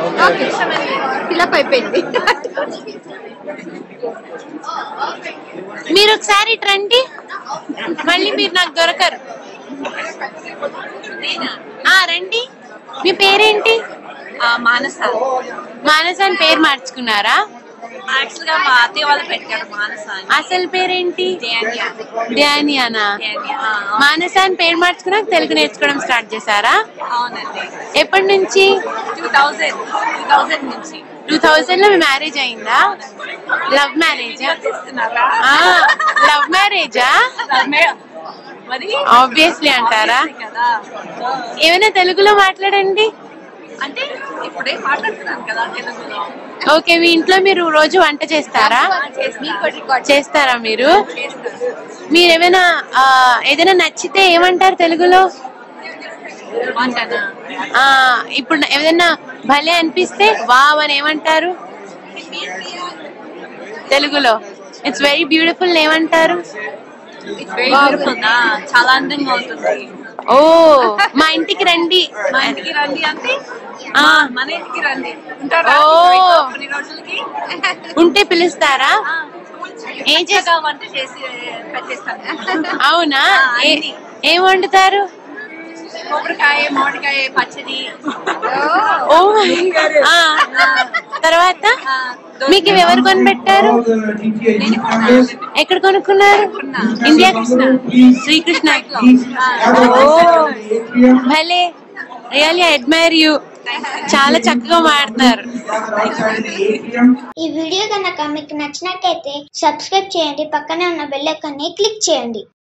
Okay fill up అయిపోయింది మీరు ఒకసారి ఇటు రండి మళ్ళీ మీరు నాకు దొరకరు ఆ రండి మీ పేరేంటి మానస మానస అని పేరు మార్చుకున్నారా యాక్చువల్ గా మా అత్తయ్య వాళ్ళు పెట్టారు మానస అని అసలు పేరేంటి ధ్యాన్య. ధ్యానియానా ధ్యాన్య. ఆ, మానస అని పేరు మార్చుకున్నాక తెలుగు నేర్చుకోవడం స్టార్ట్ చేశారా అవునండి ఎప్పటి నుంచి టూ థౌజండ్ టూ థౌజండ్ నుంచి టూ థౌజండ్ లో మీ మ్యారేజ్ అయిందా లవ్ మ్యారేజా చేస్తున్నారా లవ్ మ్యారేజా మరి ఆబ్వియస్లీ అంటారా Obviously కదా ఏమైనా తెలుగులో మాట్లాడండి అంటే ఇప్పుడే మాట్లాడుతున్నాను కదా తెలుగులో ఓకే మీ ఇంట్లో మీరు రోజు వంట చేస్తారా చేస్తా. రికార్డ్ చేస్తారా మీరు చేస్తాను మీరు ఏమైనా ఆ, ఏదైనా నచ్చితే ఏమంటారు తెలుగులో వంటనా ఆ ఇప్పుడు ఏదైనా భలే అనిపిస్తే వావ్ అని ఏమంటారు తెలుగులో ఇట్స్ వెరీ బ్యూటిఫుల్ ఏమంటారు ఇట్స్ వెరీ బ్యూటిఫుల్ చాలా అందంగా ఉంటుంది ఓ మా ఇంటికి రండి మా ఇంటికి రండి అంటే ఆ, మన ఇంటికి రండి ఉంటారా ఓ. కొన్ని రోజులకి ఉంటే పిలుస్తారా ఆ, ఏం చేస్తా చక్కగా వంట చేసి పెట్టేస్తాను అవునా ఆ, ఏ- అన్ని. ఏం వండుతారు కొబ్బరికాయ మామిడికాయ పచ్చడి ఓ ఆ, తర్వాత ఆ, మీకు ఇవి ఎవరు కొనిపెట్టారు నేను కొన్నాను. ఎక్కడ కొనుక్కున్నారు ఇండియా కృష్ణ శ్రీకృష్ణ ఓ భలే రియల్లీ అడ్మైర్ యూ చాలా చక్కగా మాడతారు ఈ వీడియో కనుక మీకు నచ్చినట్టయితే సబ్స్క్రైబ్ చేయండి పక్కనే ఉన్న బెల్ ఐకాన్ని క్లిక్ చేయండి